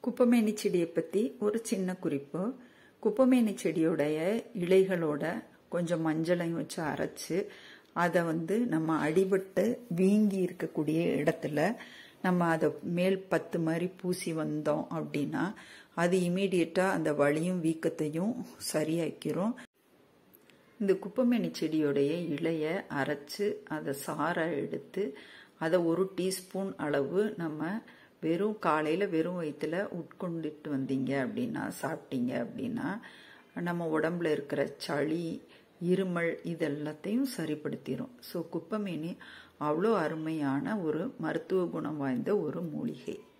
குப்பமேனி செடியை பற்றி ஒரு சின்ன குறிப்பு குப்பமேனி செடியோடைய இலைகளோட கொஞ்சம் மஞ்சளையும் வச்சு அரைச்சு அதை வந்து நம்ம அடிபட்டு வீங்கி இருக்கக்கூடிய இடத்துல நம்ம அதை மேல் பத்து மாதிரி பூசி வந்தோம் அப்படின்னா அது இமீடியட்டாக அந்த வலியும் வீக்கத்தையும் சரியாக்கிறோம் இந்த குப்பமேனி செடியோடைய இலையை அரைச்சு அதை சாரை எடுத்து அதை ஒரு டீஸ்பூன் அளவு நம்ம வெறும் காலையில் வெறும் வயிற்றுல உட்கொண்டுட்டு வந்தீங்க அப்படின்னா சாப்பிட்டீங்க அப்படின்னா நம்ம உடம்புல இருக்கிற சளி இருமல் இதெல்லாத்தையும் சரிப்படுத்திடும் ஸோ குப்பமேனி அவ்வளோ அருமையான ஒரு மருத்துவ குணம் வாய்ந்த ஒரு மூலிகை